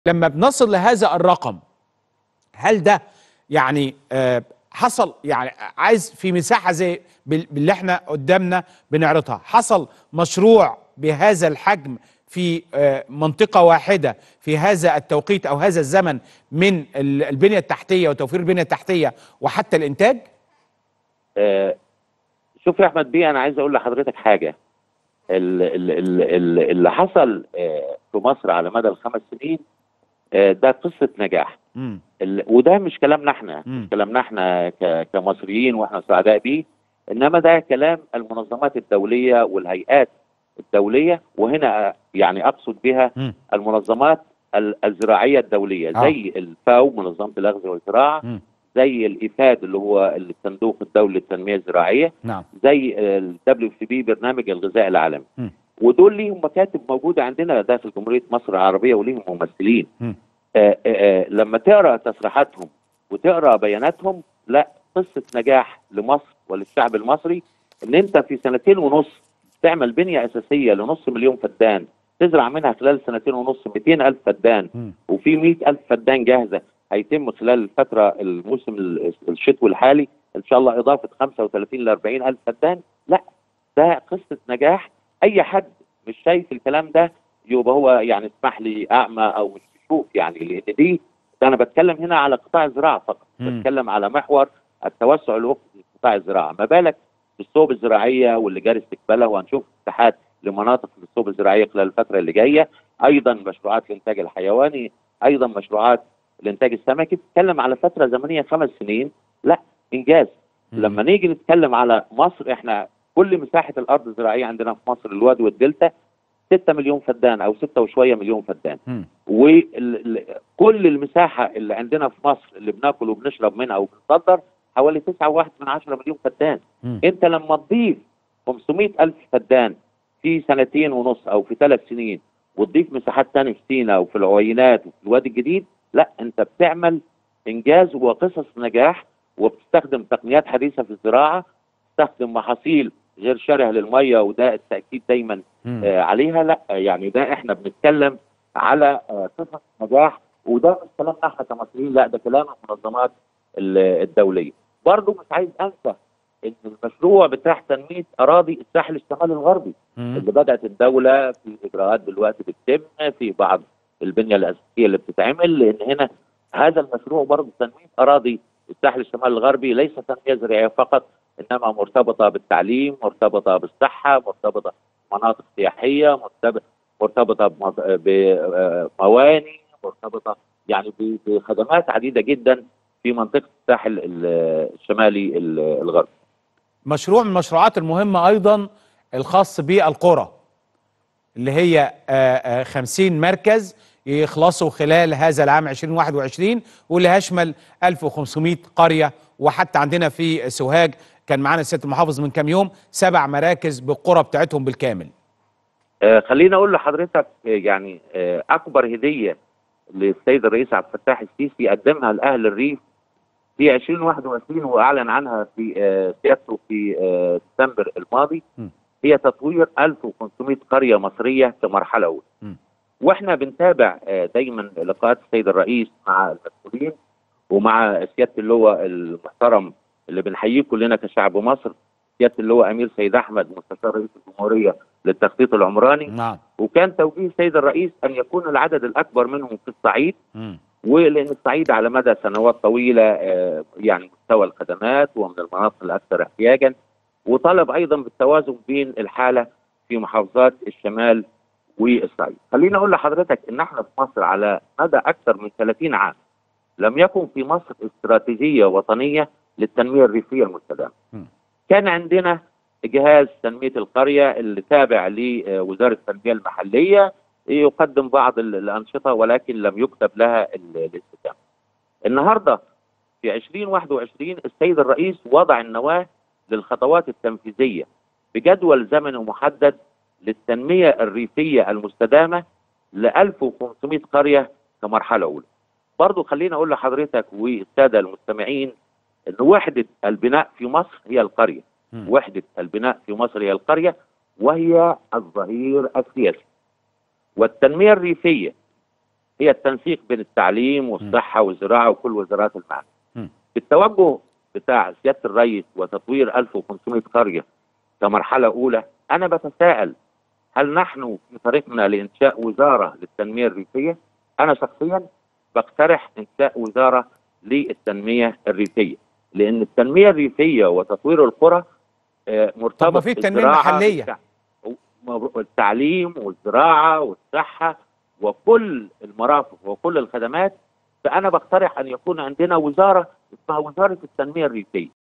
لما بنصل لهذا الرقم هل ده يعني آه، حصل يعني عايز في مساحه زي بال- باللي احنا قدامنا بنعرضها حصل مشروع بهذا الحجم في آه، منطقه واحده في هذا التوقيت او هذا الزمن من ال- البنيه التحتيه وتوفير البنيه التحتيه وحتى الانتاج آه، شوف يا احمد بيه انا عايز اقول لحضرتك حاجه ال- ال- ال- ال- اللي حصل آه، في مصر على مدى الخمس سنين آه، ده قصه نجاح مم. ال- وده مش كلامنا احنا مم. مش كلامنا احنا ك- كمصريين واحنا سعداء بيه انما ده كلام المنظمات الدوليه والهيئات الدوليه وهنا آه، يعني اقصد بها مم. المنظمات ال- الزراعيه الدوليه آه. زي الفاو منظمه الاغذيه والزراعه مم. زي الايفاد اللي هو الصندوق الدولي للتنميه الزراعيه نعم زي الدبليو سي بي برنامج الغذاء العالمي مم. ودول ليهم مكاتب موجوده عندنا داخل جمهوريه مصر العربيه وليهم ممثلين مم. آه آه آه لما تقرا تصريحاتهم وتقرا بياناتهم لا قصه نجاح لمصر وللشعب المصري ان انت في سنتين ونص تعمل بنيه اساسيه لنص مليون فدان تزرع منها خلال سنتين ونص 200 الف فدان مم. وفي 100 الف فدان جاهزه هيتم خلال الفتره الموسم ال- الشتوي الحالي ان شاء الله اضافه 35 ل 40 الف فدان لا ده قصه نجاح اي حد مش شايف الكلام ده يبقى هو يعني اسمح لي اعمى او مش بيشوف يعني لان دي ده انا بتكلم هنا على قطاع الزراعه فقط مم. بتكلم على محور التوسع الافقي في قطاع الزراعه ما بالك بالصوب الزراعيه واللي جاري استقبالها وهنشوف اتحاد لمناطق الصوب الزراعيه خلال الفتره اللي جايه ايضا مشروعات الانتاج الحيواني ايضا مشروعات الانتاج السمكي بتتكلم على فتره زمنيه خمس سنين لا انجاز مم. لما نيجي نتكلم على مصر احنا كل مساحه الارض الزراعيه عندنا في مصر الوادي والدلتا 6 مليون فدان او 6 وشويه مليون فدان مم. وكل المساحه اللي عندنا في مصر اللي بناكل وبنشرب منها وبنصدر حوالي 9.1 من 10 مليون فدان مم. انت لما تضيف 500 الف فدان في سنتين ونص او في ثلاث سنين وتضيف مساحات تانية في سينا وفي العوينات وفي الوادي الجديد لا انت بتعمل انجاز وقصص نجاح وبتستخدم تقنيات حديثه في الزراعه تستخدم محاصيل غير شرهه للميه وده التاكيد دايما مم. آه عليها لا يعني ده احنا بنتكلم على آه قصص نجاح وده مش كلامنا احنا كمصريين لا ده كلام المنظمات ال- الدوليه برضه مش عايز انسى ان المشروع بتاع تنميه اراضي الساحل الشمالي الغربي مم. اللي بدات الدوله في اجراءات دلوقتي بتتم في بعض البنيه الاساسيه اللي بتتعمل لان هنا هذا المشروع برضه تنميه اراضي الساحل الشمالي الغربي ليس تنميه زراعيه فقط انما مرتبطه بالتعليم مرتبطه بالصحه مرتبطه بمناطق سياحيه مرتبطه مرتبطه بمض- بمواني مرتبطه يعني ب- بخدمات عديده جدا في منطقه الساحل ال- الشمالي ال- الغربي مشروع من المشروعات المهمة أيضا الخاص بالقرى اللي هي آه، آه، 50 مركز يخلصوا خلال هذا العام 2021 واللي هيشمل 1500 قرية وحتى عندنا في سوهاج كان معانا سيادة المحافظ من كام يوم سبع مراكز بالقرى بتاعتهم بالكامل آه، خليني اقول لحضرتك آه، يعني آه، اكبر هديه للسيد الرئيس عبد الفتاح السيسي قدمها لاهل الريف في 2021 واعلن عنها في آه، سيادته في آه، ديسمبر الماضي م. هي تطوير 1500 قريه مصريه كمرحله اولى. م. واحنا بنتابع آه، دايما لقاءات السيد الرئيس مع المسؤولين ومع سياده اللواء المحترم اللي بنحييه كلنا كشعب مصر سياده اللواء امير سيد احمد مستشار رئيس الجمهوريه للتخطيط العمراني نعم وكان توجيه السيد الرئيس ان يكون العدد الاكبر منهم في الصعيد مم. ولان الصعيد على مدى سنوات طويله آه، يعني مستوى الخدمات ومن المناطق الاكثر احتياجا وطلب ايضا بالتوازن بين الحاله في محافظات الشمال والصعيد. خليني اقول لحضرتك ان احنا في مصر على مدى اكثر من 30 عام لم يكن في مصر استراتيجيه وطنيه للتنميه الريفيه المستدامه. م. كان عندنا جهاز تنميه القريه اللي تابع لوزاره التنميه المحليه يقدم بعض ال- الانشطه ولكن لم يكتب لها ال- الاستدامه. النهارده في 2021 السيد الرئيس وضع النواه للخطوات التنفيذيه بجدول زمني محدد للتنميه الريفيه المستدامه ل 1500 قريه كمرحله اولى. برضو خليني اقول لحضرتك والساده المستمعين ان وحده البناء في مصر هي القريه. مم. وحده البناء في مصر هي القريه وهي الظهير السياسي. والتنميه الريفيه هي التنسيق بين التعليم والصحه والزراعه وكل وزارات م. المعنى. التوجه بتاع سياده الرئيس وتطوير 1500 قريه كمرحله اولى انا بتساءل هل نحن في طريقنا لانشاء وزاره للتنميه الريفيه؟ انا شخصيا بقترح انشاء وزاره للتنميه الريفيه لان التنميه الريفيه وتطوير القرى آه، مرتبط طب ما في التنمية بالزراعة، المحلية. بالتع- التعليم والزراعه والصحه وكل المرافق وكل الخدمات فانا بقترح ان يكون عندنا وزاره اسمها وزاره التنميه الريفيه